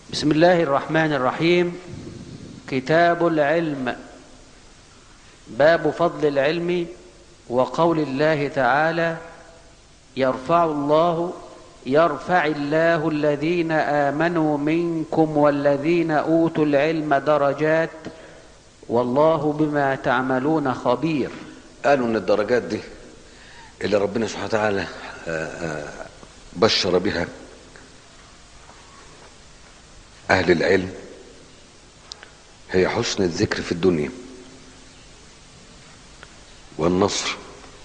بسم الله الرحمن الرحيم كتاب العلم باب فضل العلم وقول الله تعالى يرفع الله يرفع الله الذين آمنوا منكم والذين أوتوا العلم درجات والله بما تعملون خبير قالوا ان الدرجات دي اللي ربنا سبحانه وتعالى آه، آه، بشر بها اهل العلم هي حسن الذكر في الدنيا والنصر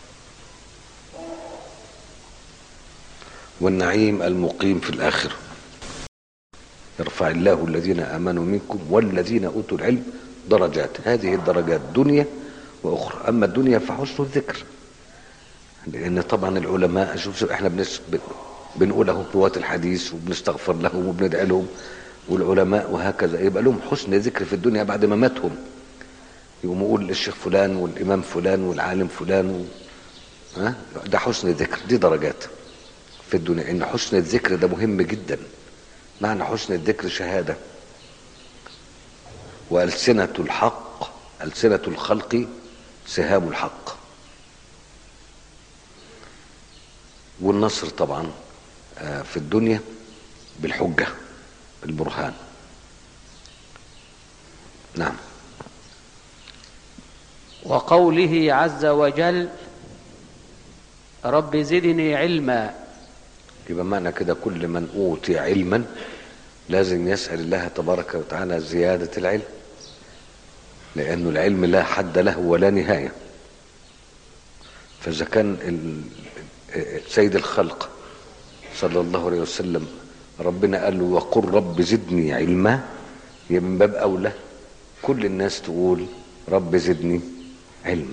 والنعيم المقيم في الاخره يرفع الله الذين امنوا منكم والذين اوتوا العلم درجات هذه الدرجات دنيا واخرى اما الدنيا فحسن الذكر لان طبعا العلماء شوف شوف احنا بنس بنقول لهم رواة الحديث وبنستغفر لهم وبندعي لهم والعلماء وهكذا يبقى لهم حسن ذكر في الدنيا بعد ما ماتهم يقوم يقول الشيخ فلان والامام فلان والعالم فلان و... ها ده حسن ذكر دي درجات في الدنيا ان حسن الذكر ده مهم جدا معنى حسن الذكر شهاده والسنه الحق السنه الخلق سهام الحق والنصر طبعا آه، في الدنيا بالحجه بالبرهان نعم وقوله عز وجل رب زدني علما يبقى معنى كده كل من اوتي علما لازم يسال الله تبارك وتعالى زياده العلم لانه العلم لا حد له ولا نهايه فاذا كان ال- سيد الخلق صلى الله عليه وسلم ربنا قال له وقل رب زدني علما يبقى من باب اولى كل الناس تقول رب زدني علما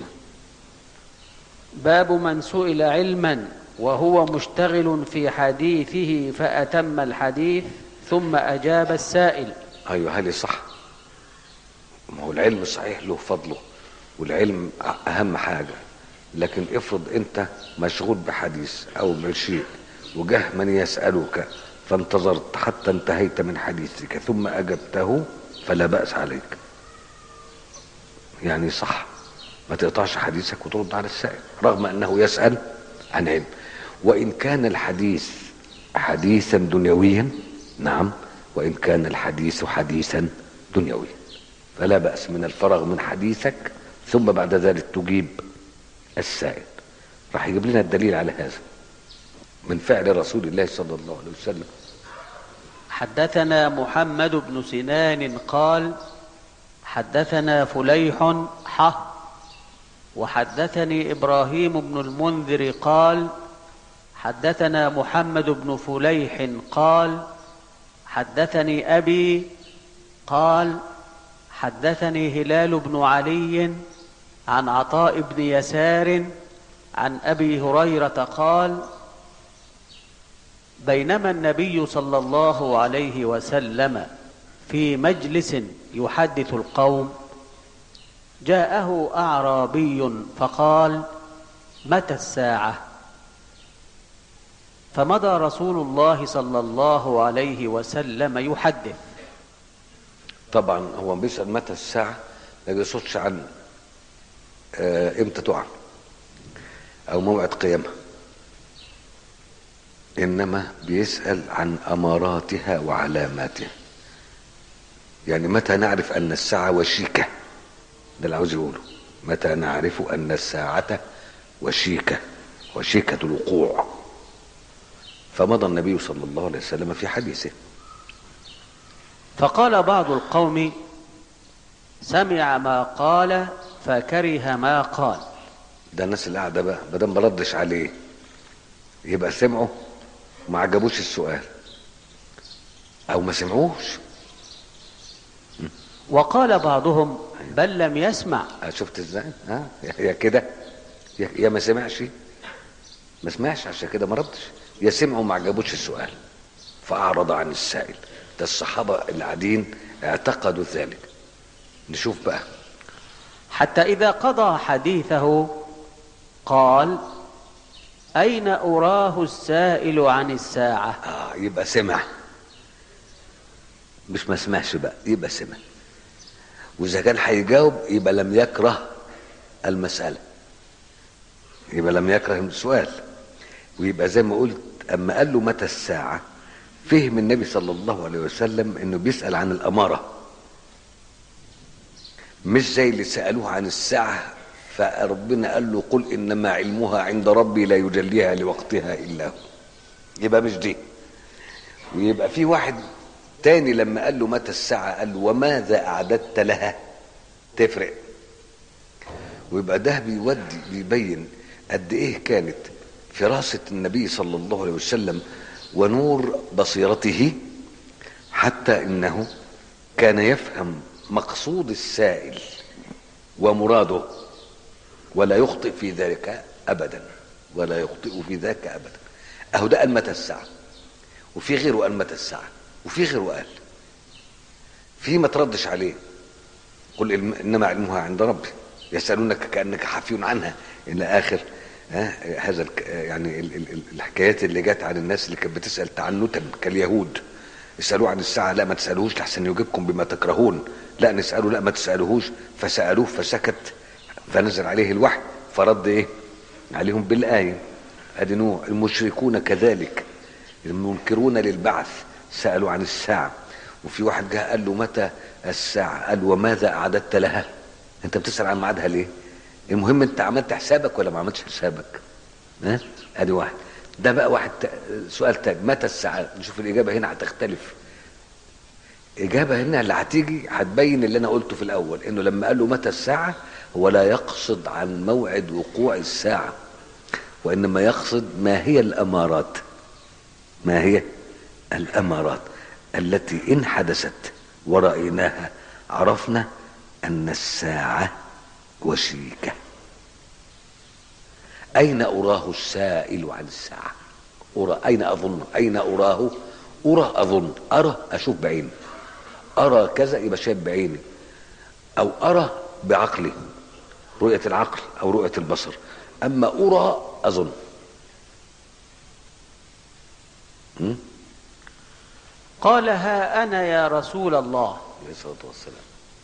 باب من سئل علما وهو مشتغل في حديثه فأتم الحديث ثم أجاب السائل ايوه هل صح ما هو العلم صحيح له فضله والعلم اهم حاجه لكن افرض انت مشغول بحديث او بشيء وجه من يسالك فانتظرت حتى انتهيت من حديثك ثم اجبته فلا باس عليك يعني صح ما تقطعش حديثك وترد على السائل رغم انه يسال عن علم وان كان الحديث حديثا دنيويا نعم وان كان الحديث حديثا دنيويا فلا باس من الفرغ من حديثك ثم بعد ذلك تجيب السائل راح يجيب لنا الدليل على هذا من فعل رسول الله صلى الله عليه وسلم حدثنا محمد بن سنان قال حدثنا فليح حه وحدثني إبراهيم بن المنذر قال حدثنا محمد بن فليح قال حدثني أبي قال حدثني هلال بن علي عن عطاء بن يسار عن أبي هريرة قال بينما النبي صلى الله عليه وسلم في مجلس يحدث القوم جاءه اعرابي فقال متى الساعه فمضى رسول الله صلى الله عليه وسلم يحدث طبعا هو بيسال متى الساعه ما بيقصدش عن آه، امتى تقع او موعد قيامها انما بيسال عن اماراتها وعلاماتها يعني متى نعرف ان الساعه وشيكه ده اللي عاوز يقوله متى نعرف ان الساعه وشيكه وشيكه الوقوع فمضى النبي صلى الله عليه وسلم في حديثه فقال بعض القوم سمع ما قال فكره ما قال ده الناس اللي قاعده بقى ما دام ما ردش عليه يبقى سمعوا وما عجبوش السؤال او ما سمعوش وقال بعضهم بل لم يسمع آه، شفت ازاي ها يا كده يا يا ما سمعش ما سمعش عشان كده ما ردش يا سمعوا وما عجبوش السؤال فاعرض عن السائل ده الصحابه اللي قاعدين اعتقدوا ذلك نشوف بقى حتى إذا قضى حديثه قال أين أراه السائل عن الساعة اه يبقى سمع مش ما سمعش بقى يبقى سمع واذا كان هيجاوب يبقى لم يكره المساله يبقى لم يكره السؤال ويبقى زي ما قلت اما قال له متى الساعه فهم النبي صلى الله عليه وسلم انه بيسال عن الاماره مش زي اللي سالوه عن الساعه فربنا قال له قل انما علمها عند ربي لا يجليها لوقتها الا هو يبقى مش دي ويبقى في واحد تاني لما قال له متى الساعة قال له وماذا أعددت لها تفرق ويبقى ده بيودي بيبين قد إيه كانت فراسة النبي صلى الله عليه وسلم ونور بصيرته حتى إنه كان يفهم مقصود السائل ومراده ولا يخطئ في ذلك أبدا ولا يخطئ في ذاك أبدا أهو ده قال متى الساعة وفي غيره قال متى الساعة وفي غيره قال في ما تردش عليه قل علم- انما علمها عند ربي يسالونك كانك حفي عنها الى اخر ها هذا الك- يعني ال- ال- ال- الحكايات اللي جت عن الناس اللي كانت بتسال تعنتا كاليهود اسالوه عن الساعه لا ما تسالوهوش لحسن يجيبكم بما تكرهون لا نساله لا ما تسالوهوش فسالوه فسكت فنزل عليه الوحي فرد ايه عليهم بالايه ادي نوع المشركون كذلك المنكرون للبعث سالوا عن الساعه وفي واحد جه قال له متى الساعه قال وماذا اعددت لها انت بتسال عن ميعادها ليه المهم انت عملت حسابك ولا ما عملتش حسابك ها ادي واحد ده بقى واحد تا- سؤال تاني متى الساعه نشوف الاجابه هنا هتختلف اجابه هنا اللي هتيجي هتبين اللي انا قلته في الاول انه لما قال له متى الساعه هو لا يقصد عن موعد وقوع الساعه وانما يقصد ما هي الامارات ما هي الامارات التي ان حدثت ورايناها عرفنا ان الساعه وشيكه اين اراه السائل عن الساعه أرى أين أظن أين أراه أرى أظن أرى أشوف بعيني أرى كذا يبقى شايف بعيني أو أرى بعقلي رؤية العقل أو رؤية البصر أما أرى أظن م? قال ها أنا يا رسول الله عليه الصلاة والسلام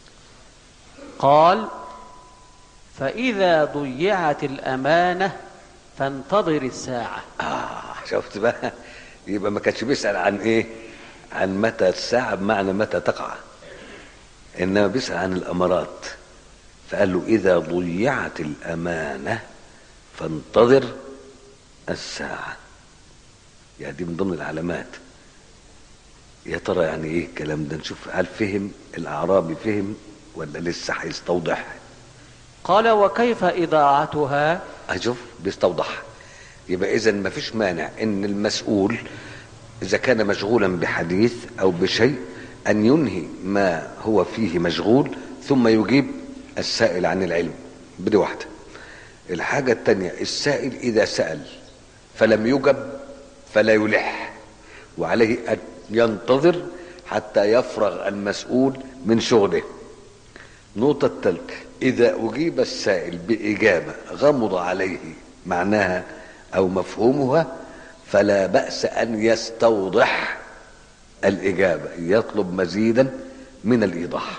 قال فإذا ضيعت الأمانة فانتظر الساعة آه شفت بقى يبقى ما كانش بيسأل عن إيه عن متى الساعة بمعنى متى تقع إنما بيسأل عن الأمارات فقال له إذا ضيعت الأمانة فانتظر الساعة يعني دي من ضمن العلامات يا ترى يعني ايه الكلام ده نشوف هل فهم الاعرابي فهم ولا لسه هيستوضح قال وكيف إضاعتها اشوف بيستوضح يبقى اذا ما فيش مانع ان المسؤول اذا كان مشغولا بحديث او بشيء ان ينهي ما هو فيه مشغول ثم يجيب السائل عن العلم بدي واحده الحاجه الثانيه السائل اذا سال فلم يجب فلا يلح وعليه ان ينتظر حتى يفرغ المسؤول من شغله النقطة الثالثة إذا أجيب السائل بإجابة غمض عليه معناها أو مفهومها فلا بأس أن يستوضح الإجابة يطلب مزيدا من الإيضاح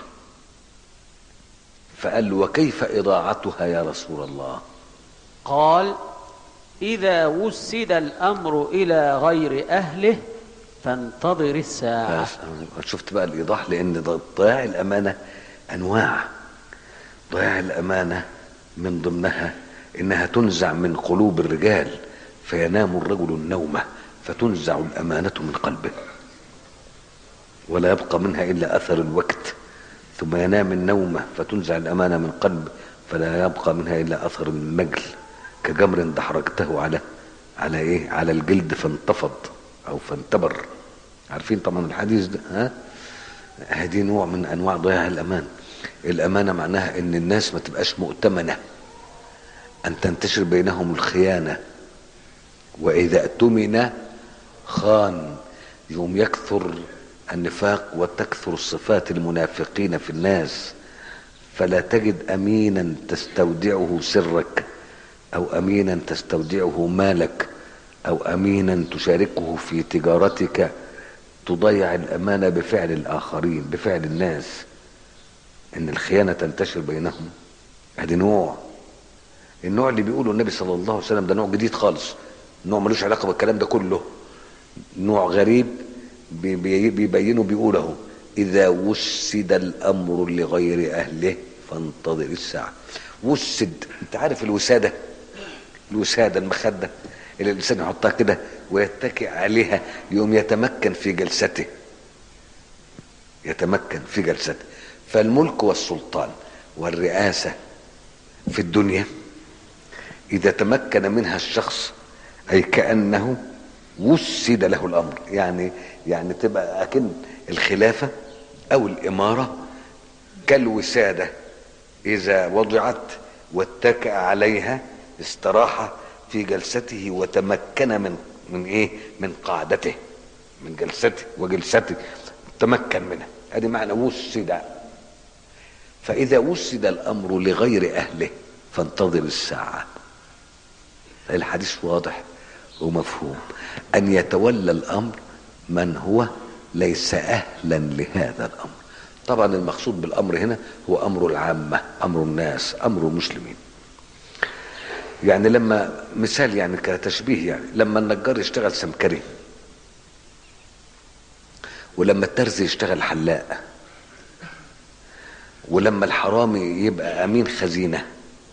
فقال له وكيف إضاعتها يا رسول الله قال إذا وسد الأمر إلى غير أهله فانتظر الساعة بس شفت بقى الإيضاح لأن ض- ضياع الأمانة أنواع ضياع الأمانة من ضمنها إنها تنزع من قلوب الرجال فينام الرجل النومة فتنزع الأمانة من قلبه ولا يبقى منها إلا أثر الوقت ثم ينام النومة فتنزع الأمانة من قلبه فلا يبقى منها إلا أثر المجل كجمر دحرجته على على إيه على الجلد فانتفض أو فانتبر عارفين طبعا الحديث ده ها هذه نوع من انواع ضياع الامان الامانه معناها ان الناس ما تبقاش مؤتمنه ان تنتشر بينهم الخيانه واذا اؤتمن خان يوم يكثر النفاق وتكثر الصفات المنافقين في الناس فلا تجد امينا تستودعه سرك او امينا تستودعه مالك او امينا تشاركه في تجارتك تضيع الأمانة بفعل الآخرين بفعل الناس إن الخيانة تنتشر بينهم ادي نوع النوع اللي بيقوله النبي صلى الله عليه وسلم ده نوع جديد خالص نوع ملوش علاقة بالكلام ده كله نوع غريب بي- بي- بيبينه بيقوله إذا وسد الأمر لغير أهله فانتظر الساعة وسد أنت عارف الوسادة الوسادة المخدة اللي الإنسان يحطها كده ويتكئ عليها يقوم يتمكن في جلسته يتمكن في جلسته فالملك والسلطان والرئاسة في الدنيا إذا تمكن منها الشخص أي كأنه وسد له الأمر يعني يعني تبقى أكن الخلافة أو الإمارة كالوسادة إذا وضعت واتكأ عليها استراح في جلسته وتمكن من من إيه؟ من قعدته من جلسته وجلسته تمكن منها هذه معنى وسد فإذا وسد الأمر لغير أهله فانتظر الساعة الحديث واضح ومفهوم أن يتولى الأمر من هو ليس أهلا لهذا الأمر طبعا المقصود بالأمر هنا هو أمر العامة أمر الناس أمر المسلمين يعني لما مثال يعني كتشبيه يعني لما النجار يشتغل سمكري ولما الترزي يشتغل حلاق ولما الحرامي يبقى امين خزينه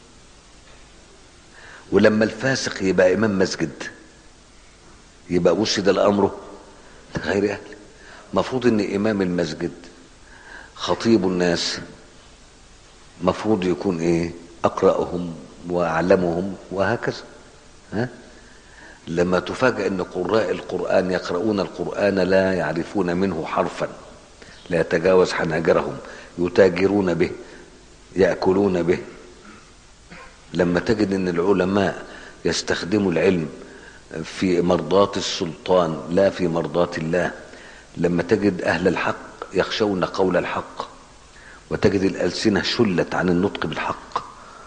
ولما الفاسق يبقى امام مسجد يبقى وسد الامر لغير اهله مفروض ان امام المسجد خطيب الناس مفروض يكون ايه اقراهم واعلمهم وهكذا ها لما تفاجأ ان قراء القرآن يقرؤون القرآن لا يعرفون منه حرفا لا يتجاوز حناجرهم يتاجرون به يأكلون به لما تجد ان العلماء يستخدموا العلم في مرضاة السلطان لا في مرضاة الله لما تجد اهل الحق يخشون قول الحق وتجد الألسنة شلت عن النطق بالحق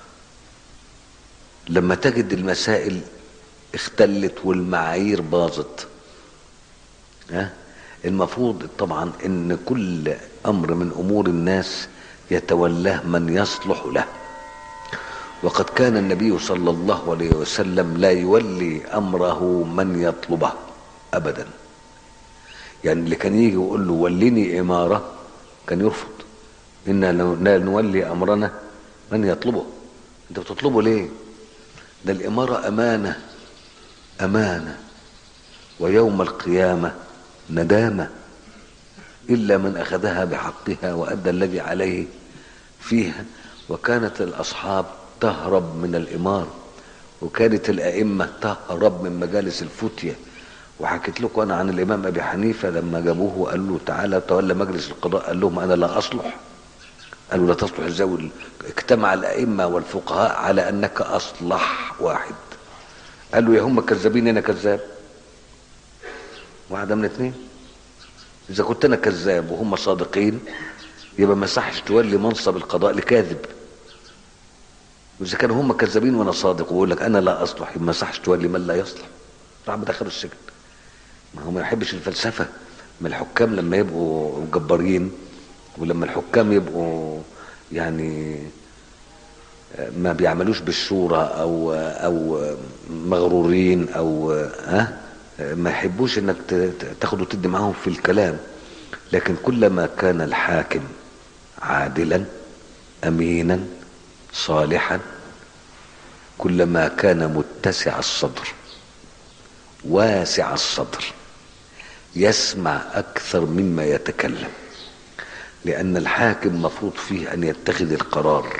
لما تجد المسائل اختلت والمعايير باظت ها المفروض طبعا ان كل امر من امور الناس يتولاه من يصلح له وقد كان النبي صلى الله عليه وسلم لا يولي امره من يطلبه ابدا يعني اللي كان يجي يقول له ولني اماره كان يرفض انا لا نولي امرنا من يطلبه انت بتطلبه ليه ده الاماره امانه امانه ويوم القيامه ندامه الا من اخذها بحقها وادى الذي عليه فيها وكانت الاصحاب تهرب من الاماره وكانت الائمه تهرب من مجالس الفتيه وحكيت لكم انا عن الامام ابي حنيفه لما جابوه وقال له تعالى تولى مجلس القضاء قال لهم انا لا اصلح قالوا لا تصلح ازاي اجتمع الائمه والفقهاء على انك اصلح واحد قال له يا هم كذابين انا كذاب واحده من اثنين اذا كنت انا كذاب وهم صادقين يبقى ما يصحش تولي منصب القضاء لكاذب واذا كانوا هم كذابين وانا صادق ويقول لك انا لا اصلح يبقى ما يصحش تولي من لا يصلح راح مدخله السجن ما هو ما يحبش الفلسفه ما الحكام لما يبقوا جبارين ولما الحكام يبقوا يعني ما بيعملوش بالشورى او او مغرورين او ها ما يحبوش انك تاخد وتدي معاهم في الكلام لكن كلما كان الحاكم عادلا امينا صالحا كلما كان متسع الصدر واسع الصدر يسمع اكثر مما يتكلم لان الحاكم مفروض فيه ان يتخذ القرار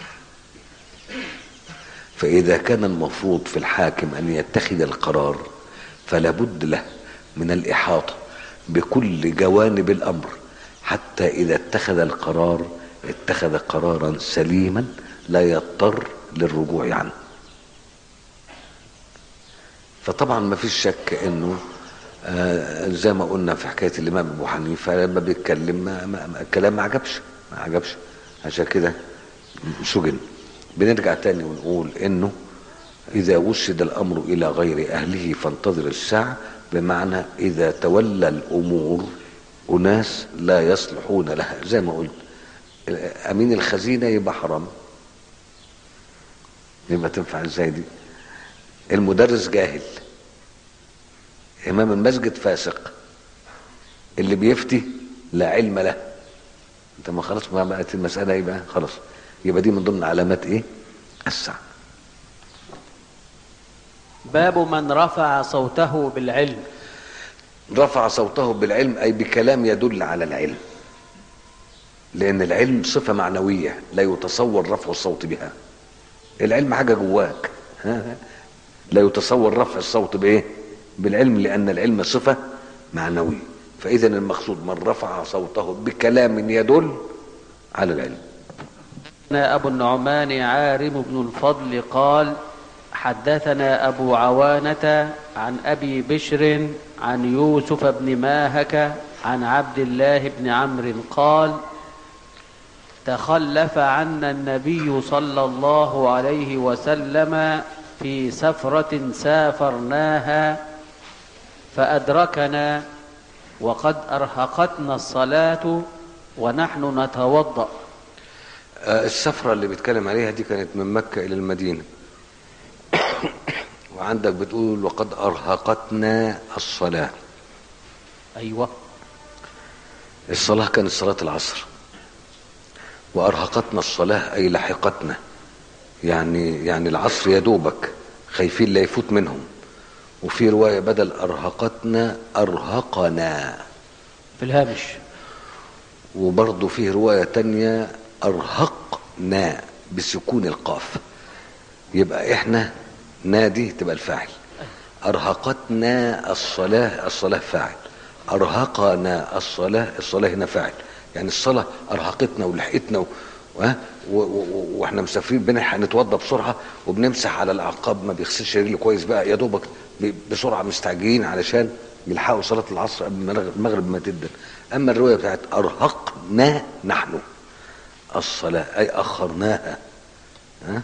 فاذا كان المفروض في الحاكم ان يتخذ القرار فلا بد له من الاحاطه بكل جوانب الامر حتى اذا اتخذ القرار اتخذ قرارا سليما لا يضطر للرجوع عنه فطبعا ما فيش شك انه آه زي ما قلنا في حكايه الامام ابو حنيفه لما بيتكلم ما ما الكلام ما عجبش ما عجبش عشان كده سجن بنرجع تاني ونقول انه اذا وسد الامر الى غير اهله فانتظر الساعه بمعنى إذا تولى الأمور أناس لا يصلحون لها زي ما قلت أمين الخزينة يبقى حرام يبقى تنفع ازاي دي المدرس جاهل إمام المسجد فاسق اللي بيفتي لا علم له انت ما خلاص ما بقت المسألة ايه بقى خلاص يبقى دي من ضمن علامات ايه الساعة باب من رفع صوته بالعلم رفع صوته بالعلم أي بكلام يدل على العلم لأن العلم صفة معنوية لا يتصور رفع الصوت بها العلم حاجة جواك ها؟ لا يتصور رفع الصوت بإيه بالعلم لأن العلم صفة معنوية فإذا المقصود من رفع صوته بكلام يدل على العلم أبو النعمان عارم بن الفضل قال حدثنا أبو عوانة عن أبي بشر عن يوسف بن ماهك عن عبد الله بن عمرو قال تخلف عنا النبي صلى الله عليه وسلم في سفرة سافرناها فأدركنا وقد أرهقتنا الصلاة ونحن نتوضأ آه، السفرة اللي بيتكلم عليها دي كانت من مكة إلى المدينة وعندك بتقول وقد أرهقتنا الصلاة أيوة الصلاة كانت صلاة العصر وأرهقتنا الصلاة أي لحقتنا يعني يعني العصر يا دوبك خايفين لا يفوت منهم وفي رواية بدل أرهقتنا أرهقنا في الهامش وبرضه فيه رواية تانية أرهقنا بسكون القاف يبقى إحنا نادي تبقى الفاعل أرهقتنا الصلاة الصلاة فاعل أرهقنا الصلاة الصلاة هنا فاعل يعني الصلاة أرهقتنا ولحقتنا و... و... و... و... واحنا مسافرين بنلحق نتوضى بسرعة وبنمسح على الأعقاب ما بيغسلش رجله كويس بقى يا دوبك ب... بسرعة مستعجلين علشان يلحقوا صلاة العصر قبل المغرب- المغرب ما تبدأ أما الرواية بتاعت أرهقنا نحن الصلاة أي أخرناها ها؟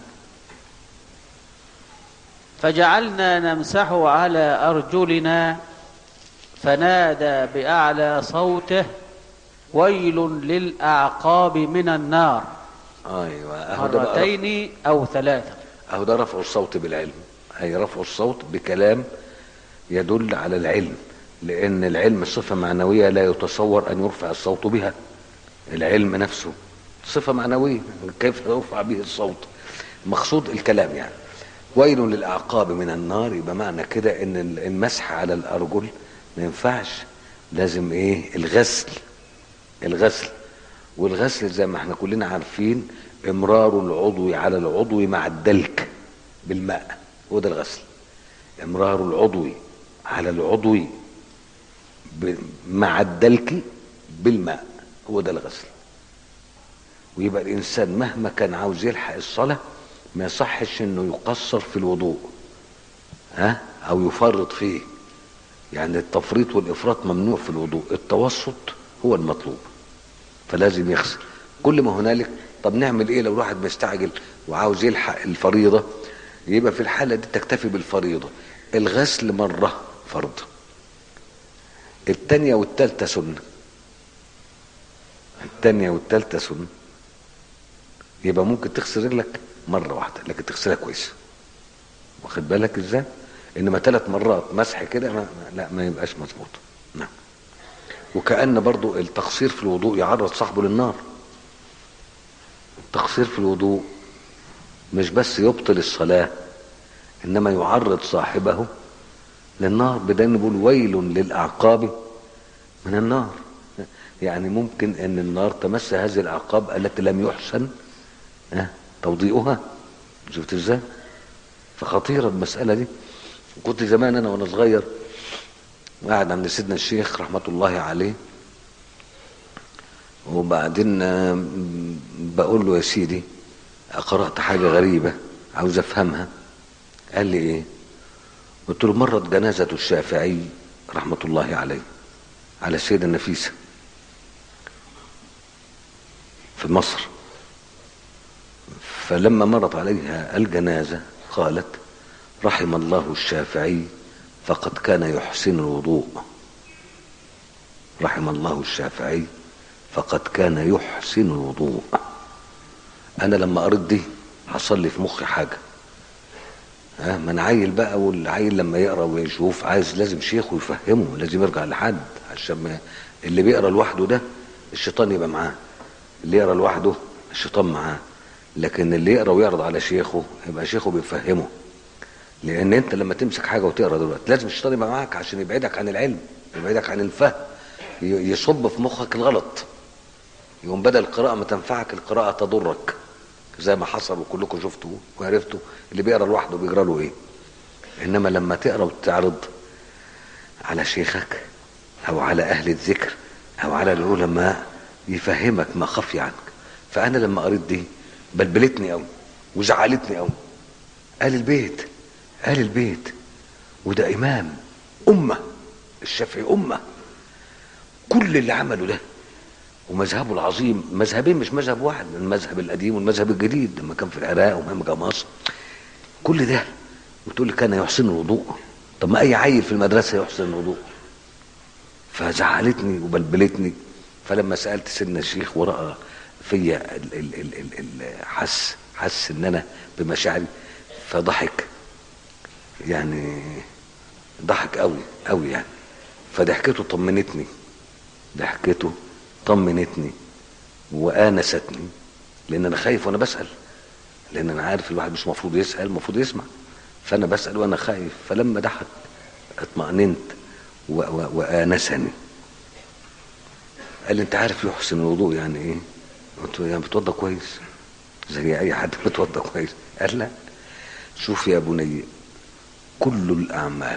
فجعلنا نمسح على أرجلنا فنادى بأعلى صوته ويل للأعقاب من النار أيوة أهو ده بقى رفع- مرتين أو ثلاثة أهو ده رفع الصوت بالعلم أي رفع الصوت بكلام يدل على العلم لأن العلم صفة معنوية لا يتصور أن يرفع الصوت بها العلم نفسه صفة معنوية كيف يرفع به الصوت مقصود الكلام يعني ويل للأعقاب من النار يبقى معنى كده أن المسح على الأرجل ما ينفعش لازم إيه الغسل الغسل والغسل زي ما احنا كلنا عارفين امرار العضو على العضو مع الدلك بالماء هو ده الغسل امرار العضو على العضو ب- مع الدلك بالماء هو ده الغسل ويبقى الانسان مهما كان عاوز يلحق الصلاه ما يصحش انه يقصر في الوضوء ها او يفرط فيه يعني التفريط والافراط ممنوع في الوضوء التوسط هو المطلوب فلازم يغسل كل ما هنالك طب نعمل ايه لو الواحد مستعجل وعاوز يلحق الفريضه يبقى في الحاله دي تكتفي بالفريضه الغسل مره فرض التانية والتالتة سنة التانية والتالتة سنة يبقى ممكن تغسل رجلك مرة واحدة لكن تغسلها كويس واخد بالك ازاي انما ثلاث مرات مسح كده ما ما- لا ما يبقاش مظبوط نعم وكأن برضو التقصير في الوضوء يعرض صاحبه للنار التقصير في الوضوء مش بس يبطل الصلاة إنما يعرض صاحبه للنار بدل بيقول ويل للأعقاب من النار يعني ممكن أن النار تمس هذه الأعقاب التي لم يحسن ها، توضيئها شفت ازاي فخطيرة المسألة دي كنت زمان أنا وأنا صغير قاعد عند سيدنا الشيخ رحمة الله عليه وبعدين آه، بقول له يا سيدي قرأت حاجة غريبة عاوز أفهمها قال لي إيه قلت له مرت جنازة الشافعي رحمة الله عليه على السيدة النفيسة في مصر فلما مرت عليها الجنازة قالت رحم الله الشافعي فقد كان يحسن الوضوء رحم الله الشافعي فقد كان يحسن الوضوء انا لما قريت دي حصل لي في مخي حاجه ها ما انا عيل بقى والعيل لما يقرا ويشوف عايز لازم شيخه يفهمه لازم يرجع لحد عشان ما اللي بيقرا لوحده ده الشيطان يبقى معاه اللي يقرا لوحده الشيطان معاه لكن اللي يقرا ويعرض على شيخه يبقى شيخه بيفهمه لان انت لما تمسك حاجه وتقرا دلوقتي لازم الشيطان يبقى معاك عشان يبعدك عن العلم يبعدك عن الفهم ي- يصب في مخك الغلط يقوم بدل القراءه ما تنفعك القراءه تضرك زي ما حصل وكلكم شفتوا وعرفتوا اللي بيقرا لوحده بيجرى له ايه انما لما تقرا وتعرض على شيخك او على اهل الذكر او على العلماء يفهمك ما خفي عنك فانا لما قريت دي بلبلتني قوي وزعلتني قوي قال البيت قال البيت وده امام امه الشافعي امه كل اللي عمله ده ومذهبه العظيم مذهبين مش مذهب واحد المذهب القديم والمذهب الجديد لما كان في العراق وما كان مصر كل ده وتقول لي كان يحسن الوضوء طب ما اي عيل في المدرسه يحسن الوضوء فزعلتني وبلبلتني فلما سالت سيدنا الشيخ وراى فيا ال- ال- ال- ال- ال- حس حس ان انا بمشاعري فضحك يعني ضحك قوي قوي يعني فضحكته طمنتني ضحكته طمنتني وانستني لان انا خايف وانا بسال لان انا عارف الواحد مش المفروض يسال المفروض يسمع فانا بسال وانا خايف فلما ضحك اطمأننت و- و- وانسني قال لي انت عارف يحسن الوضوء يعني ايه قلت له يعني بتوضى كويس زي اي حد بتوضى كويس قال لا شوف يا بني كل الاعمال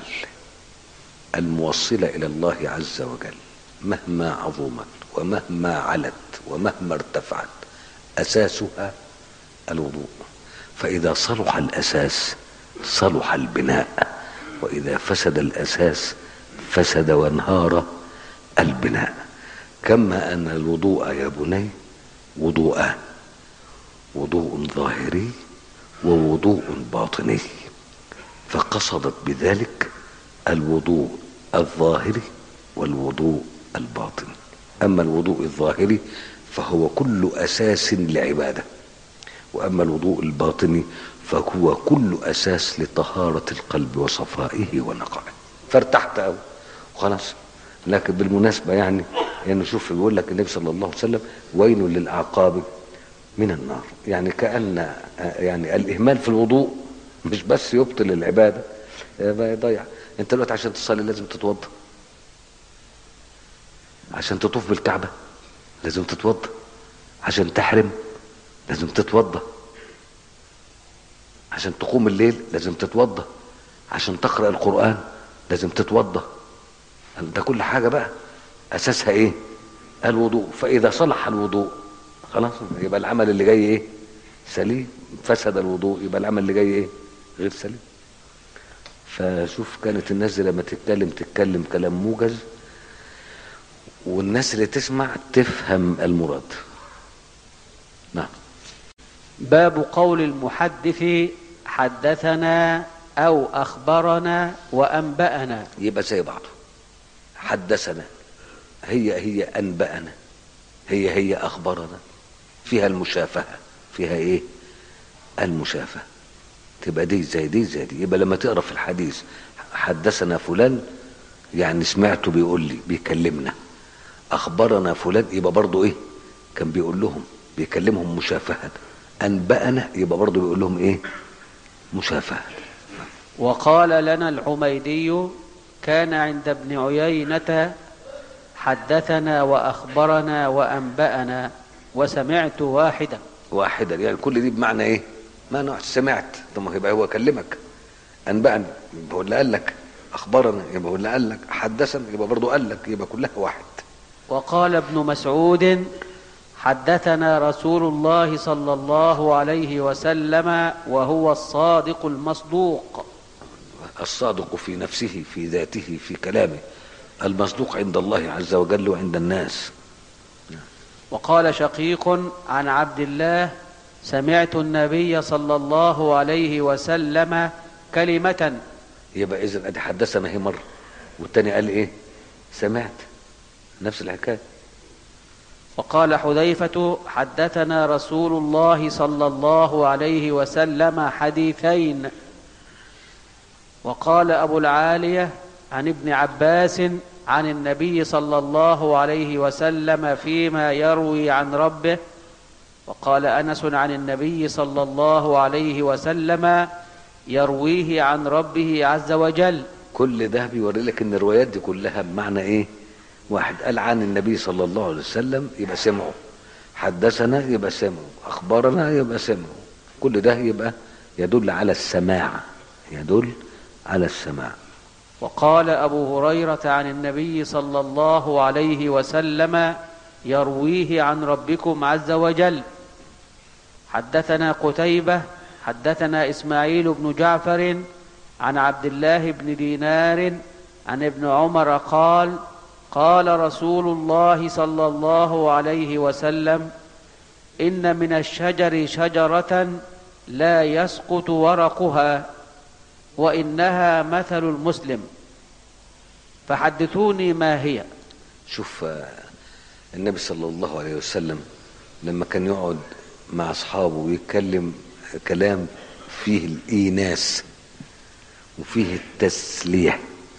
الموصله الى الله عز وجل مهما عظمت ومهما علت ومهما ارتفعت اساسها الوضوء فاذا صلح الاساس صلح البناء واذا فسد الاساس فسد وانهار البناء كما ان الوضوء يا بني وضوءان وضوء ظاهري ووضوء باطني فقصدت بذلك الوضوء الظاهري والوضوء الباطني اما الوضوء الظاهري فهو كل اساس لعباده واما الوضوء الباطني فهو كل اساس لطهاره القلب وصفائه ونقائه فارتحت قوي وخلاص لكن بالمناسبه يعني يعني شوف بيقول لك النبي صلى الله عليه وسلم ويل للاعقاب من النار يعني كان يعني الاهمال في الوضوء مش بس يبطل العباده يبقى يضيع انت دلوقتي عشان تصلي لازم تتوضا عشان تطوف بالكعبه لازم تتوضا عشان تحرم لازم تتوضا عشان تقوم الليل لازم تتوضا عشان تقرا القران لازم تتوضا ده كل حاجه بقى اساسها ايه الوضوء فاذا صلح الوضوء خلاص يبقى العمل اللي جاي ايه سليم فسد الوضوء يبقى العمل اللي جاي ايه غير سليم فشوف كانت الناس دي لما تتكلم تتكلم كلام موجز والناس اللي تسمع تفهم المراد نعم باب قول المحدث حدثنا أو أخبرنا وأنبأنا يبقى زي بعضه حدثنا هي هي انبانا هي هي اخبرنا فيها المشافهه فيها ايه المشافهه تبقى دي زي دي زي دي يبقى لما تقرا في الحديث حدثنا فلان يعني سمعته بيقول لي بيكلمنا اخبرنا فلان يبقى برضه ايه كان بيقول لهم بيكلمهم مشافهه انبانا يبقى برضه بيقول لهم ايه مشافهه وقال لنا الحميدي كان عند ابن عيينة حدثنا وأخبرنا وأنبأنا وسمعت واحدا واحدا يعني كل دي بمعنى ايه معنى واحد سمعت طب ما يبقى هو كلمك انبأنا يبقى هو اللي قال لك اخبرنا يبقى هو اللي قال لك حدثنا يبقى برضه قال لك يبقى كلها واحد وقال ابن مسعود حدثنا رسول الله صلى الله عليه وسلم وهو الصادق المصدوق الصادق في نفسه في ذاته في كلامه المصدوق عند الله عز وجل وعند الناس وقال شقيق عن عبد الله سمعت النبي صلى الله عليه وسلم كلمة يبقى اذا ادي حدثنا هي مره والتاني قال ايه سمعت نفس الحكايه وقال حذيفة حدثنا رسول الله صلى الله عليه وسلم حديثين وقال أبو العالية عن ابن عباس عن النبي صلى الله عليه وسلم فيما يروي عن ربه وقال أنس عن النبي صلى الله عليه وسلم يرويه عن ربه عز وجل كل ده بيوري لك ان الروايات دي كلها بمعنى ايه واحد قال عن النبي صلى الله عليه وسلم يبقى سمعه حدثنا يبقى سمعه اخبرنا يبقى سمعه كل ده يبقى يدل على السماع يدل على السماع وقال أبو هريرة عن النبي صلى الله عليه وسلم يرويه عن ربكم عز وجل حدثنا قتيبة حدثنا إسماعيل بن جعفر عن عبد الله بن دينار عن ابن عمر قال قال رسول الله صلى الله عليه وسلم إن من الشجر شجرة لا يسقط ورقها وإنها مثل المسلم فحدثوني ما هي شوف آه، النبي صلى الله عليه وسلم لما كان يقعد مع اصحابه ويتكلم كلام فيه الايناس وفيه التسليح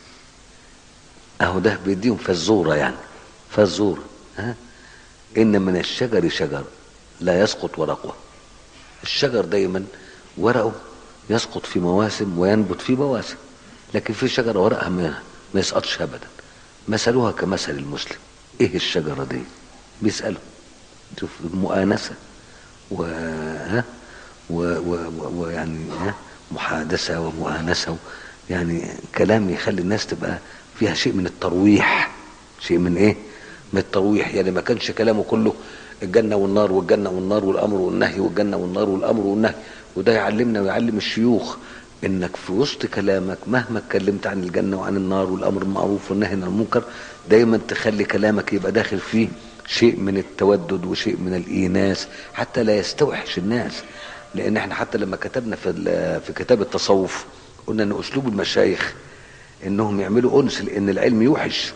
اهو ده بيديهم فزوره يعني فزوره ها ان من الشجر شجر لا يسقط ورقه الشجر دايما ورقه يسقط في مواسم وينبت في مواسم لكن في شجره ورقها ما, ما يسقطش ابدا مثلها كمثل المسلم ايه الشجره دي بيساله شوف المؤانسه و ها و- و- و- ويعني ها محادثه ومؤانسه يعني كلام يخلي الناس تبقى فيها شيء من الترويح شيء من ايه من الترويح يعني ما كانش كلامه كله الجنه والنار والجنه والنار والامر والنهي والجنه والنار والامر والنهي وده يعلمنا ويعلم الشيوخ انك في وسط كلامك مهما اتكلمت عن الجنه وعن النار والامر بالمعروف والنهي عن المنكر دايما تخلي كلامك يبقى داخل فيه شيء من التودد وشيء من الايناس حتى لا يستوحش الناس لان احنا حتى لما كتبنا في ال- في كتاب التصوف قلنا ان اسلوب المشايخ انهم يعملوا انس لان العلم يوحش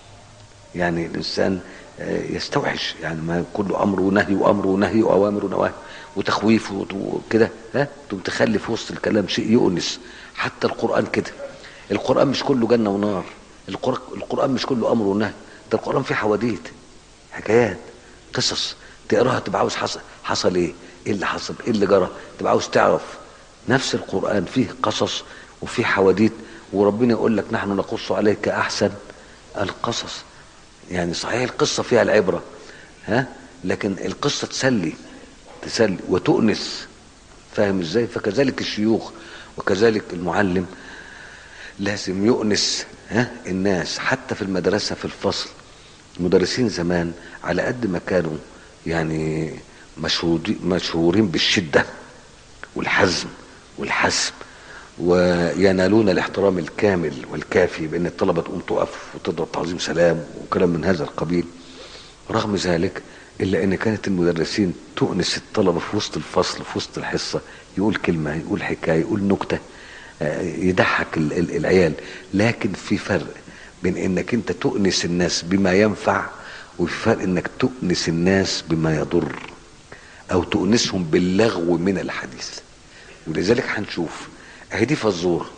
يعني الانسان آه، يستوحش يعني ما كله امر ونهي وامر ونهي واوامر ونواهي وتخويف وت- وكده ها تقوم تخلي في وسط الكلام شيء يؤنس حتى القران كده القران مش كله جنه ونار القر- القران مش كله امر ونهي ده القران فيه حواديت حكايات قصص تقراها تبقى عاوز حصل حصل ايه ايه اللي حصل ايه اللي جرى تبقى عاوز تعرف نفس القران فيه قصص وفيه حواديت وربنا يقول لك نحن نقص عليك احسن القصص يعني صحيح القصه فيها العبره ها لكن القصه تسلي تسلي وتؤنس فاهم ازاي فكذلك الشيوخ وكذلك المعلم لازم يؤنس ها الناس حتى في المدرسه في الفصل المدرسين زمان على قد ما كانوا يعني مشهودي- مشهورين بالشده والحزم والحسم وينالون الاحترام الكامل والكافي بان الطلبه تقوم تقف وتضرب تعظيم سلام وكلام من هذا القبيل رغم ذلك الا ان كانت المدرسين تؤنس الطلبه في وسط الفصل في وسط الحصه يقول كلمه يقول حكايه يقول نكته آه، يضحك ال- ال- العيال لكن في فرق بين انك انت تؤنس الناس بما ينفع وفي فرق انك تؤنس الناس بما يضر او تؤنسهم باللغو من الحديث ولذلك هنشوف اهي دي فزوره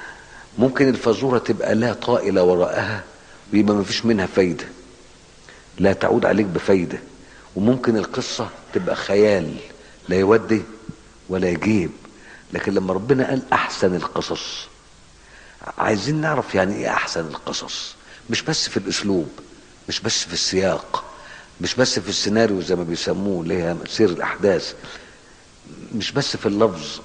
ممكن الفزوره تبقى لا طائل وراءها ويبقى ما فيش منها فايده لا تعود عليك بفايده وممكن القصه تبقى خيال لا يودي ولا يجيب لكن لما ربنا قال احسن القصص عايزين نعرف يعني ايه احسن القصص مش بس في الاسلوب مش بس في السياق مش بس في السيناريو زي ما بيسموه اللي هي سير الاحداث مش بس في اللفظ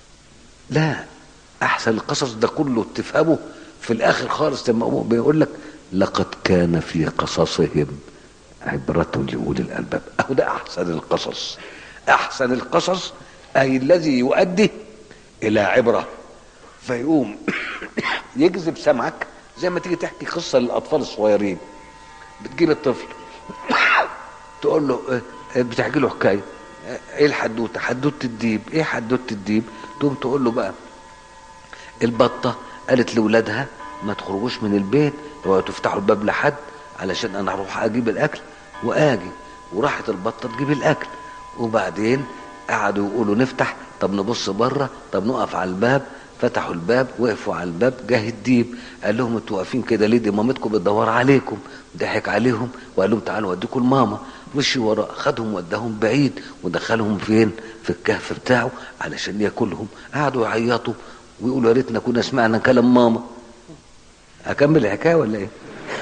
لا احسن القصص ده كله تفهمه في الاخر خالص لما هو بيقول لك لقد كان في قصصهم عبرة لأولي الألباب أهو ده أحسن القصص أحسن القصص أي الذي يؤدي إلى عبرة فيقوم يجذب سمعك زي ما تيجي تحكي قصة للأطفال الصغيرين بتجيب الطفل تقول له إيه، إيه، بتحكي له حكاية ايه الحدوته حدوته الديب ايه حدوته الديب تقوم تقول له بقى البطه قالت لاولادها ما تخرجوش من البيت ولا تفتحوا الباب لحد علشان انا هروح اجيب الاكل واجي وراحت البطه تجيب الاكل وبعدين قعدوا يقولوا نفتح طب نبص بره طب نقف على الباب فتحوا الباب وقفوا على الباب جه الديب قال لهم انتوا واقفين كده ليه دي مامتكم بتدور عليكم ضحك عليهم وقال لهم تعالوا اوديكم لماما مشي وراه خدهم وداهم بعيد ودخلهم فين في الكهف بتاعه علشان ياكلهم قعدوا يعيطوا ويقولوا يا ريتنا كنا سمعنا كلام ماما اكمل الحكايه ولا ايه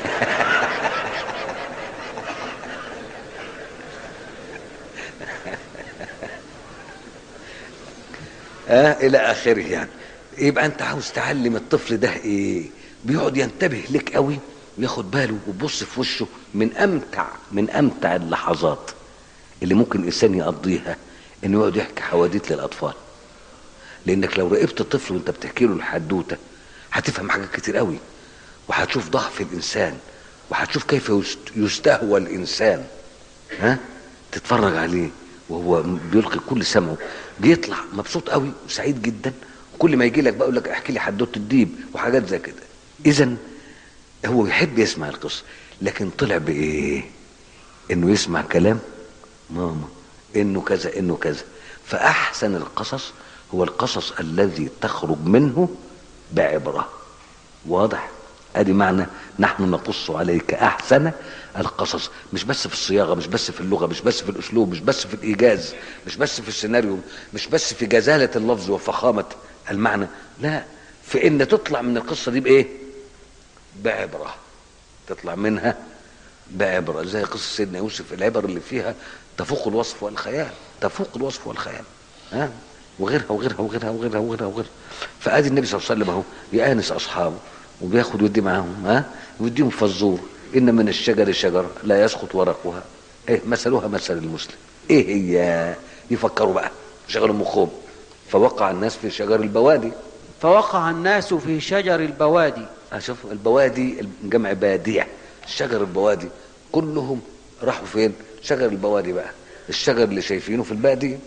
اه الى اخره يعني يبقى انت عاوز تعلم الطفل ده ايه بيقعد ينتبه لك قوي وياخد باله ويبص في وشه من امتع من امتع اللحظات اللي ممكن الانسان يقضيها انه يقعد يحكي حواديت للاطفال لانك لو راقبت الطفل وانت بتحكي له الحدوته هتفهم حاجات كتير قوي وهتشوف ضعف الانسان وهتشوف كيف يست- يستهوى الانسان ها تتفرج عليه وهو بيلقي كل سمعه بيطلع مبسوط قوي وسعيد جدا كل ما يجي لك بقى يقول لك احكي لي حدوته الديب وحاجات زي كده اذا هو يحب يسمع القصه لكن طلع بايه انه يسمع كلام ماما انه كذا انه كذا فاحسن القصص هو القصص الذي تخرج منه بعبره واضح ادي معنى نحن نقص عليك احسن القصص مش بس في الصياغه مش بس في اللغه مش بس في الاسلوب مش بس في الايجاز مش بس في السيناريو مش بس في جزاله اللفظ وفخامه المعنى لا في ان تطلع من القصه دي بايه بعبره تطلع منها بعبره زي قصه سيدنا يوسف العبر اللي فيها تفوق الوصف والخيال تفوق الوصف والخيال ها وغيرها وغيرها وغيرها وغيرها وغيرها وغيرها فادي النبي صلى الله عليه وسلم اهو يانس اصحابه وبياخد ودي معاهم ها ويديهم فزور ان من الشجر شجر لا يسقط ورقها ايه مثلها مثل المسلم ايه هي يفكروا بقى شغلوا مخهم فوقع الناس في شجر البوادي فوقع الناس في شجر البوادي اشوف البوادي جمع بادية الشجر البوادي كلهم راحوا فين شجر البوادي بقى الشجر اللي شايفينه في البادية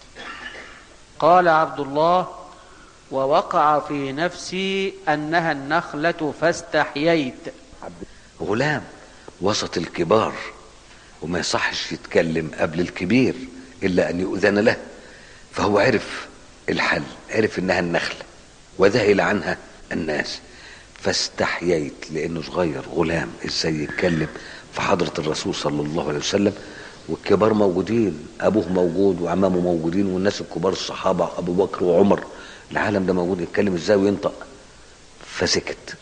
قال عبد الله ووقع في نفسي انها النخله فاستحييت غلام وسط الكبار وما يصحش يتكلم قبل الكبير الا ان يؤذن له فهو عرف الحل عرف انها النخله وذهل عنها الناس فاستحييت لانه صغير غلام ازاي يتكلم في حضره الرسول صلى الله عليه وسلم والكبار موجودين ابوه موجود وعمامه موجودين والناس الكبار الصحابه ابو بكر وعمر العالم ده موجود يتكلم ازاي وينطق فسكت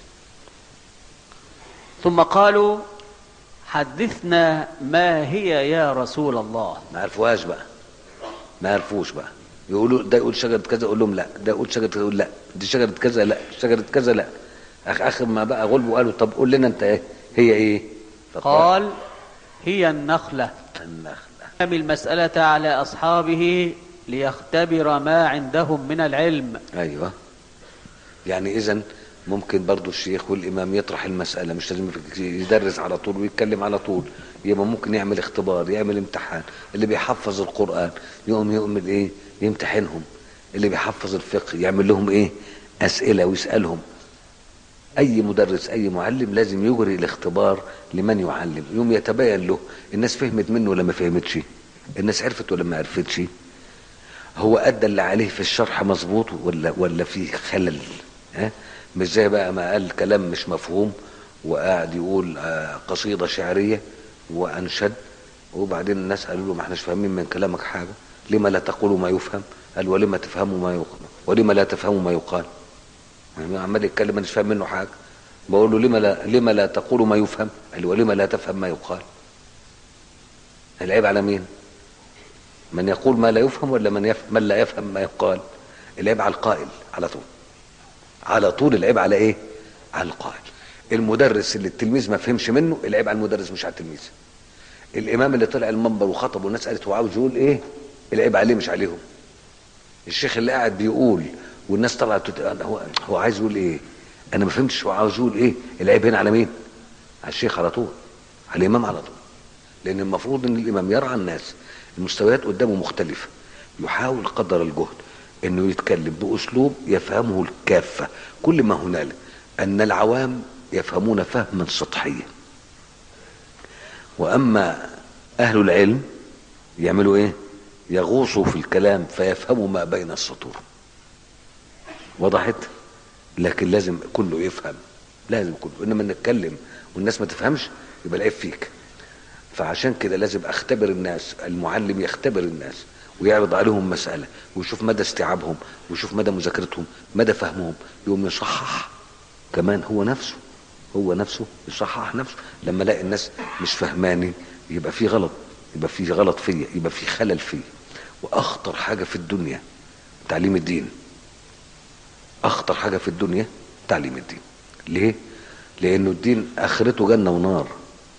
ثم قالوا حدثنا ما هي يا رسول الله ما عرفوهاش بقى ما عرفوش بقى يقولوا ده يقول شجره كذا يقول لهم لا ده يقول شجره كذا يقول لا دي شجره كذا لا شجره كذا لا أخ اخر ما بقى غلبوا قالوا طب قول لنا انت ايه هي ايه قال هي النخله النخله أم المسألة على أصحابه ليختبر ما عندهم من العلم ايوه يعني اذا ممكن برضو الشيخ والامام يطرح المساله مش لازم يدرس على طول ويتكلم على طول يبقى ممكن يعمل اختبار يعمل امتحان اللي بيحفظ القران يقوم يعمل ايه يمتحنهم اللي بيحفظ الفقه يعمل لهم ايه اسئله ويسالهم اي مدرس اي معلم لازم يجري الاختبار لمن يعلم يوم يتبين له الناس فهمت منه ولا ما فهمتش الناس عرفت ولا ما عرفتش هو ادى اللي عليه في الشرح مظبوط ولا ولا في خلل ها مش زي بقى ما قال كلام مش مفهوم وقاعد يقول آه، قصيده شعريه وانشد وبعدين الناس قالوا له ما احناش فاهمين من كلامك حاجه لما لا تقولوا ما يفهم قال ولما تفهموا ما يقال ولما لا تفهموا ما يقال يعني عمال يتكلم انا مش فاهم منه حاجه بقول له لما لا لما لا تقول ما يفهم قال ولما لا تفهم ما يقال العيب على مين من يقول ما لا يفهم ولا من يفهم من لا يفهم ما يقال العيب على القائل على طول على طول العيب على ايه على القائل المدرس اللي التلميذ ما فهمش منه العيب على المدرس مش على التلميذ الامام اللي طلع المنبر وخطب والناس قالت هو عاوز يقول ايه العيب عليه مش عليهم الشيخ اللي قاعد بيقول والناس طلعت تت- هو هو عايز يقول ايه انا ما فهمتش هو عاوز يقول ايه العيب هنا على مين على الشيخ على طول على الامام على طول لان المفروض ان الامام يرعى الناس المستويات قدامه مختلفه يحاول قدر الجهد انه يتكلم باسلوب يفهمه الكافه كل ما هنالك ان العوام يفهمون فهما سطحيا واما اهل العلم يعملوا ايه يغوصوا في الكلام فيفهموا ما بين السطور وضحت لكن لازم كله يفهم لازم كله انما نتكلم والناس ما تفهمش يبقى العيب فيك فعشان كده لازم اختبر الناس المعلم يختبر الناس ويعرض عليهم مسألة ويشوف مدى استيعابهم ويشوف مدى مذاكرتهم مدى فهمهم يقوم يصحح كمان هو نفسه هو نفسه يصحح نفسه لما الاقي الناس مش فهماني يبقى في غلط يبقى في غلط فيا يبقى في خلل فيا واخطر حاجة في الدنيا تعليم الدين اخطر حاجة في الدنيا تعليم الدين ليه لانه الدين اخرته جنة ونار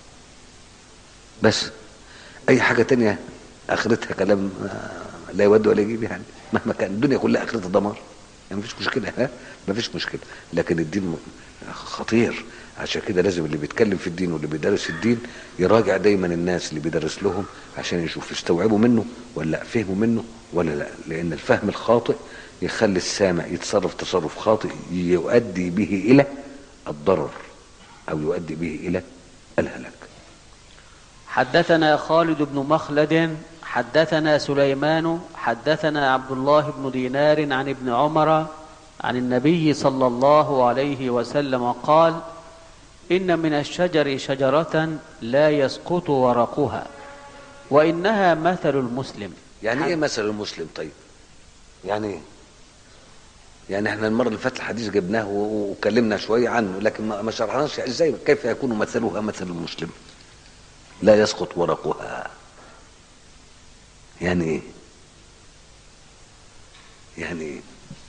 بس اي حاجة تانية اخرتها كلام آه، لا يود ولا يجيب يعني مهما كان الدنيا كلها اخرتها دمار يعني مفيش مشكلة ها مفيش مشكلة لكن الدين خطير عشان كده لازم اللي بيتكلم في الدين واللي بيدرس الدين يراجع دايما الناس اللي بيدرس لهم عشان يشوف استوعبوا منه ولا لا فهموا منه ولا لا لان الفهم الخاطئ يخلي السامع يتصرف تصرف خاطئ يؤدي به الى الضرر او يؤدي به الى الهلاك حدثنا خالد بن مخلد حدثنا سليمان حدثنا عبد الله بن دينار عن ابن عمر عن النبي صلى الله عليه وسلم قال ان من الشجر شجره لا يسقط ورقها وانها مثل المسلم يعني ايه مثل المسلم طيب يعني ايه يعني احنا المره اللي فاتت الحديث جبناه و- وكلمنا شويه عنه لكن ما ما شرحناش ازاي كيف يكون مثلها مثل المسلم لا يسقط ورقها يعني ايه يعني ايه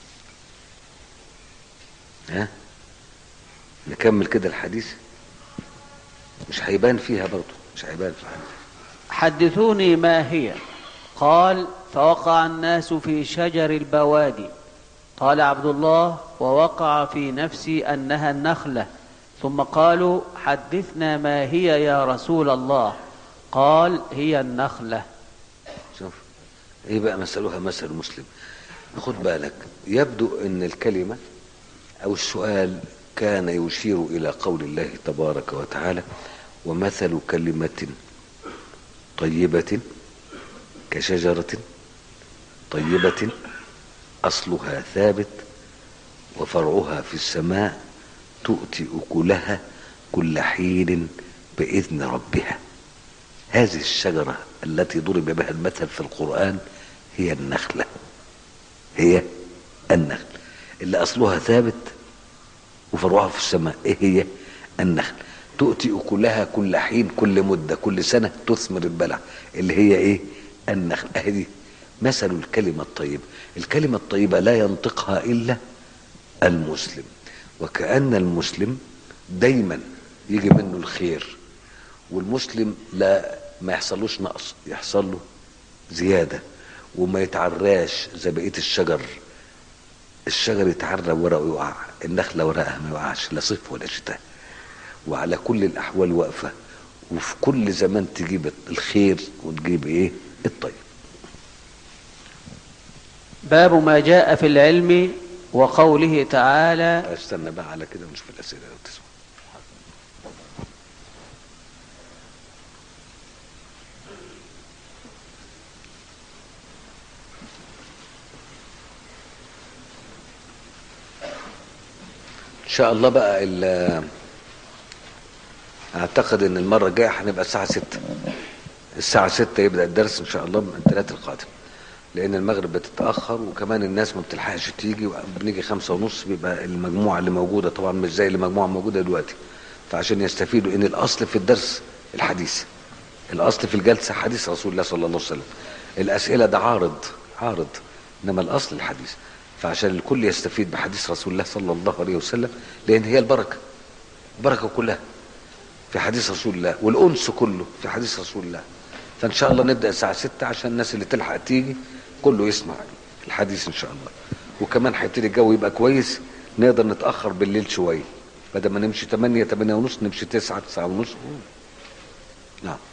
ها نكمل كده الحديث مش هيبان فيها برضه مش هيبان في الحديث حدثوني ما هي قال فوقع الناس في شجر البوادي قال عبد الله ووقع في نفسي انها النخله ثم قالوا حدثنا ما هي يا رسول الله قال هي النخله شوف ايه بقى مثلها مثل المسلم خد بالك يبدو ان الكلمة او السؤال كان يشير الى قول الله تبارك وتعالى ومثل كلمة طيبة كشجرة طيبة اصلها ثابت وفرعها في السماء تؤتي اكلها كل حين باذن ربها هذه الشجرة التي ضرب بها المثل في القرآن هي النخلة هي النخل اللي أصلها ثابت وفروعها في السماء إيه هي النخل تؤتي أكلها كل حين كل مدة كل سنة تثمر البلع اللي هي إيه النخل أهدي مثل الكلمة الطيبة الكلمة الطيبة لا ينطقها إلا المسلم وكأن المسلم دايما يجي منه الخير والمسلم لا ما يحصلوش نقص يحصل له زيادة وما يتعراش زي بقية الشجر الشجر يتعرى ورقه يقع النخلة ورقها ما يقعش لا صيف ولا شتاء وعلى كل الأحوال واقفة وفي كل زمان تجيب الخير وتجيب ايه الطيب باب ما جاء في العلم وقوله تعالى استنى بقى على كده ونشوف الأسئلة لو تسمع ان شاء الله بقى ال- اعتقد ان المره الجايه هنبقى الساعه 6 الساعه 6 يبدا الدرس ان شاء الله من الثلاث القادم لان المغرب بتتاخر وكمان الناس ما بتلحقش تيجي بنيجي خمسة ونص بيبقى المجموعه اللي موجوده طبعا مش زي المجموعه موجوده دلوقتي فعشان يستفيدوا ان الاصل في الدرس الحديث الاصل في الجلسه حديث رسول الله صلى الله عليه وسلم الاسئله ده عارض عارض انما الاصل الحديث فعشان الكل يستفيد بحديث رسول الله صلى الله عليه وسلم لان هي البركه البركه كلها في حديث رسول الله والانس كله في حديث رسول الله فان شاء الله نبدا الساعه 6 عشان الناس اللي تلحق تيجي كله يسمع الحديث ان شاء الله وكمان هيبتدي الجو يبقى كويس نقدر نتاخر بالليل شويه بدل ما نمشي 8 8 ونص نمشي 9 9 ونص نعم